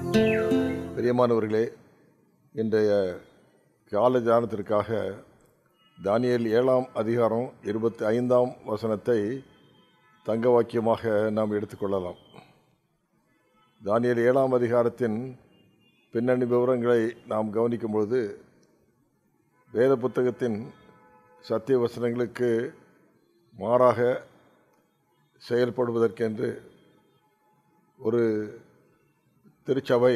பிரியமானவர்களே இன்றைய கால தியானத்திற்காக தானியேல் ஏழாம் அதிகாரம் இருபத்தி ஐந்தாம் வசனத்தை தங்க வாக்கியமாக நாம் எடுத்துக்கொள்ளலாம் தானியேல் ஏழாம் அதிகாரத்தின் பின்னணி விவரங்களை நாம் கவனிக்கும் பொழுது வேத புத்தகத்தின் சத்திய வசனங்களுக்கு மாறாக செயல்படுவதற்கென்று ஒரு திருச்சபை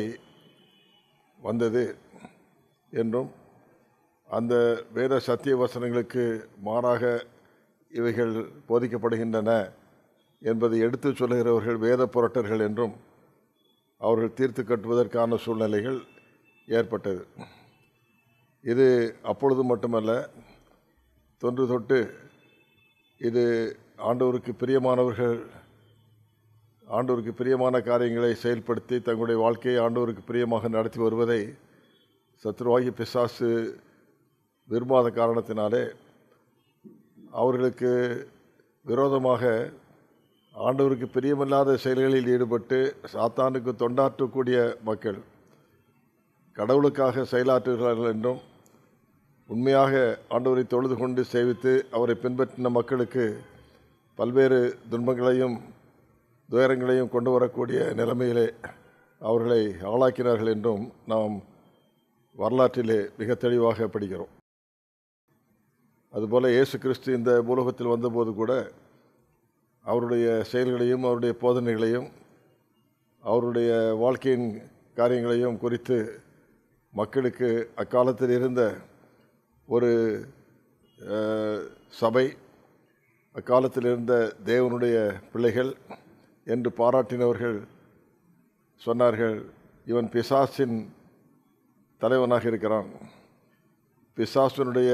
வந்தது என்றும் அந்த வேத சத்திய வசனங்களுக்கு மாறாக இவைகள் போதிக்கப்படுகின்றன என்பதை எடுத்துச் சொல்லுகிறவர்கள் வேத புரட்டர்கள் என்றும் அவர்கள் தீர்த்து கட்டுவதற்கான சூழ்நிலைகள் ஏற்பட்டது இது அப்பொழுது மட்டுமல்ல தொன்று தொட்டு இது ஆண்டவருக்கு பிரியமானவர்கள் ஆண்டவருக்கு பிரியமான காரியங்களை செயல்படுத்தி தங்களுடைய வாழ்க்கையை ஆண்டவருக்கு பிரியமாக நடத்தி வருவதை சத்ருவாகி பிசாசு விரும்பாத காரணத்தினாலே அவர்களுக்கு விரோதமாக ஆண்டவருக்கு பிரியமில்லாத செயல்களில் ஈடுபட்டு சாத்தானுக்கு தொண்டாற்றக்கூடிய மக்கள் கடவுளுக்காக செயலாற்றுகிறார்கள் என்றும் உண்மையாக ஆண்டவரை தொழுது கொண்டு சேவித்து அவரை பின்பற்றின மக்களுக்கு பல்வேறு துன்பங்களையும் துயரங்களையும் கொண்டு வரக்கூடிய நிலைமையிலே அவர்களை ஆளாக்கினார்கள் என்றும் நாம் வரலாற்றிலே மிக தெளிவாக படிக்கிறோம் அதுபோல இயேசு கிறிஸ்து இந்த பூலோகத்தில் வந்தபோது கூட அவருடைய செயல்களையும் அவருடைய போதனைகளையும் அவருடைய வாழ்க்கையின் காரியங்களையும் குறித்து மக்களுக்கு அக்காலத்தில் இருந்த ஒரு அஹ், சபை அக்காலத்தில் இருந்த தேவனுடைய பிள்ளைகள் என்று பாராட்டினவர்கள் சொன்னார்கள் இவன் பிசாசின் தலைவனாக இருக்கிறான் பிசாசனுடைய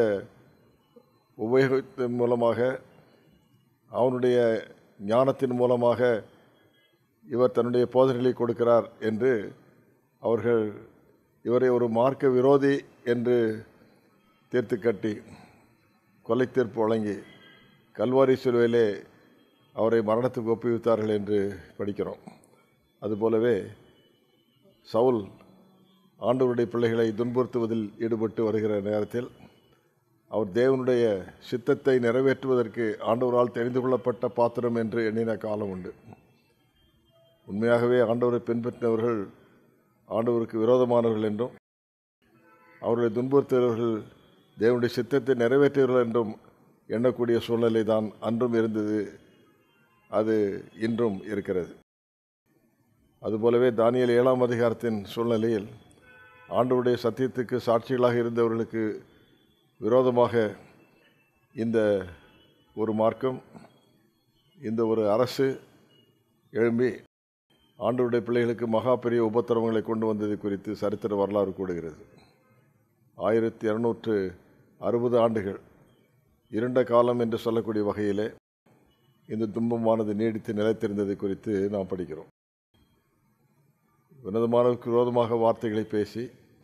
உபயோகத்தின் மூலமாக அவனுடைய ஞானத்தின் மூலமாக இவர் தன்னுடைய போதனைகளை கொடுக்கிறார் என்று அவர்கள் இவரை ஒரு மார்க்க விரோதி என்று தீர்த்து கட்டி கொலை தீர்ப்பு வழங்கி கல்வாரி சிலுவையிலே அவரை மரணத்துக்கு ஒப்புவித்தார்கள் என்று படிக்கிறோம் அதுபோலவே சவுல் ஆண்டவருடைய பிள்ளைகளை துன்புறுத்துவதில் ஈடுபட்டு வருகிற நேரத்தில் அவர் தேவனுடைய சித்தத்தை நிறைவேற்றுவதற்கு ஆண்டவரால் தெரிந்து கொள்ளப்பட்ட பாத்திரம் என்று எண்ணின காலம் உண்டு உண்மையாகவே ஆண்டவரை பின்பற்றினவர்கள் ஆண்டவருக்கு விரோதமானவர்கள் என்றும் அவர்களை துன்புறுத்துகிறவர்கள் தேவனுடைய சித்தத்தை நிறைவேற்றுகிறார்கள் என்றும் எண்ணக்கூடிய சூழ்நிலை தான் அன்றும் இருந்தது அது இன்றும் இருக்கிறது அதுபோலவே தானியல் ஏழாம் அதிகாரத்தின் சூழ்நிலையில் ஆண்டவருடைய சத்தியத்துக்கு சாட்சிகளாக இருந்தவர்களுக்கு விரோதமாக இந்த ஒரு மார்க்கம் இந்த ஒரு அரசு எழும்பி ஆண்டவருடைய பிள்ளைகளுக்கு மகா பெரிய உபத்திரவங்களை கொண்டு வந்தது குறித்து சரித்திர வரலாறு கூடுகிறது ஆயிரத்தி இரநூற்று அறுபது ஆண்டுகள் இருண்ட காலம் என்று சொல்லக்கூடிய வகையிலே இந்த துன்பமானது நீடித்து நிலைத்திருந்ததை குறித்து நாம் படிக்கிறோம் உன்னதமானவருக்கு விரோதமாக வார்த்தைகளை பேசி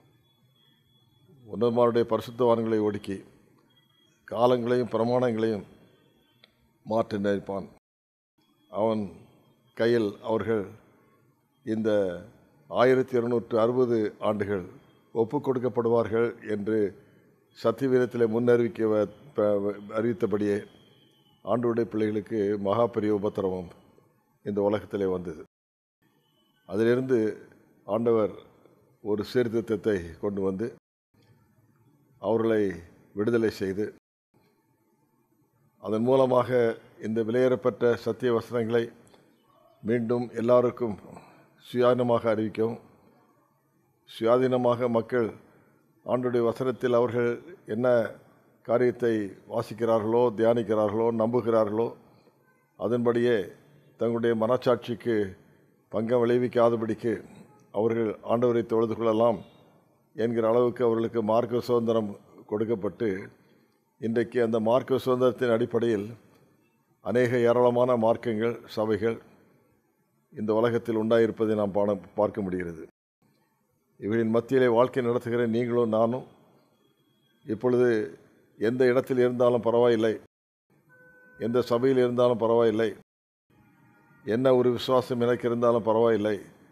உன்னதமானுடைய பரிசுத்தவான்களை ஒடுக்கி காலங்களையும் பிரமாணங்களையும் மாற்றி நினைப்பான் அவன் கையில் அவர்கள் இந்த ஆயிரத்தி இருநூற்று அறுபது ஆண்டுகள் ஒப்பு கொடுக்கப்படுவார்கள் என்று சத்தியவீரத்தில் முன்னறிவிக்க வ- ப- அறிவித்தபடியே ஆண்டவருடைய பிள்ளைகளுக்கு மகா பெரிய உபத்திரவம் இந்த உலகத்திலே வந்தது அதிலிருந்து ஆண்டவர் ஒரு சீர்திருத்தத்தை கொண்டு வந்து அவர்களை விடுதலை செய்து அதன் மூலமாக இந்த விலையேறப்பட்ட சத்திய வசனங்களை மீண்டும் எல்லாருக்கும் சுயாதீனமாக அறிவிக்கவும் சுயாதீனமாக மக்கள் ஆண்டுடைய வசனத்தில் அவர்கள் என்ன காரியத்தை வாசிக்கிறார்களோ தியானிக்கிறார்களோ நம்புகிறார்களோ அதன்படியே தங்களுடைய மனச்சாட்சிக்கு பங்கம் விளைவிக்காதபடிக்கு அவர்கள் ஆண்டவரை தொழுது கொள்ளலாம் என்கிற அளவுக்கு அவர்களுக்கு மார்க்க சுதந்திரம் கொடுக்கப்பட்டு இன்றைக்கு அந்த மார்க்க சுதந்திரத்தின் அடிப்படையில் அநேக ஏராளமான மார்க்கங்கள் சபைகள் இந்த உலகத்தில் உண்டாயிருப்பதை நாம் பாட பார்க்க முடிகிறது இவரின் மத்தியிலே வாழ்க்கை நடத்துகிற நீங்களும் நானும் இப்பொழுது எந்த இடத்தில் இருந்தாலும் பரவாயில்லை எந்த சபையில் இருந்தாலும் பரவாயில்லை என்ன ஒரு விசுவாசம் எனக்கு இருந்தாலும் பரவாயில்லை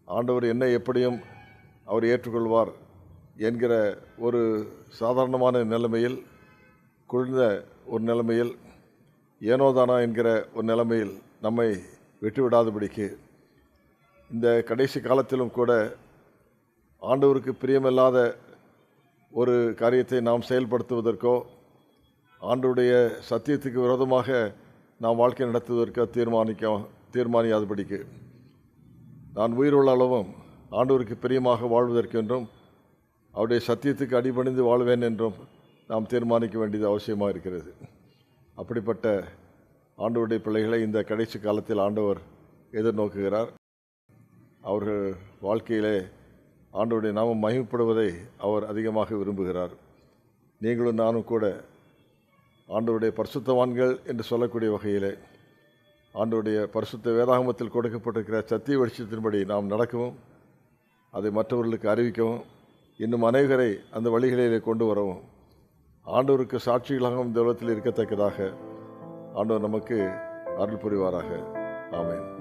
ஆண்டவர் என்னை எப்படியும் அவர் ஏற்றுக்கொள்வார் என்கிற ஒரு சாதாரணமான நிலைமையில் குளிர்ந்த ஒரு நிலைமையில் ஏனோதானா என்கிற ஒரு நிலைமையில் நம்மை விட்டுவிடாதபடிக்கு இந்த கடைசி காலத்திலும் கூட ஆண்டவருக்கு பிரியமில்லாத ஒரு காரியத்தை நாம் செயல்படுத்துவதற்கோ ஆண்டவருடைய சத்தியத்துக்கு விரோதமாக நாம் வாழ்க்கை நடத்துவதற்கோ தீர்மானிக்க தீர்மானியாதபடிக்கு நான் உயிருள்ள அளவும் ஆண்டவருக்கு பிரியமாக வாழ்வதற்கென்றும் அவருடைய சத்தியத்துக்கு அடிபணிந்து வாழ்வேன் என்றும் நாம் தீர்மானிக்க வேண்டியது அவசியமாக இருக்கிறது அப்படிப்பட்ட ஆண்டவருடைய பிள்ளைகளை இந்த கடைசி காலத்தில் ஆண்டவர் எதிர்நோக்குகிறார் அவர்கள் வாழ்க்கையிலே ஆண்டவருடைய நாமம் மகிமைப்படுவதை அவர் அதிகமாக விரும்புகிறார் நீங்களும் நானும் கூட ஆண்டவருடைய பரிசுத்தவான்கள் என்று சொல்லக்கூடிய வகையிலே ஆண்டவருடைய பரிசுத்த வேதாகமத்தில் கொடுக்கப்பட்டிருக்கிற சத்திய வெளிச்சத்தின்படி நாம் நடக்கவும் அதை மற்றவர்களுக்கு அறிவிக்கவும் இன்னும் அநேகரை அந்த வழிகளிலே கொண்டு வரவும் ஆண்டவருக்கு சாட்சிகளாகவும் இந்த உலகத்தில் இருக்கத்தக்கதாக ஆண்டவர் நமக்கு அருள் புரிவாராக ஆமென்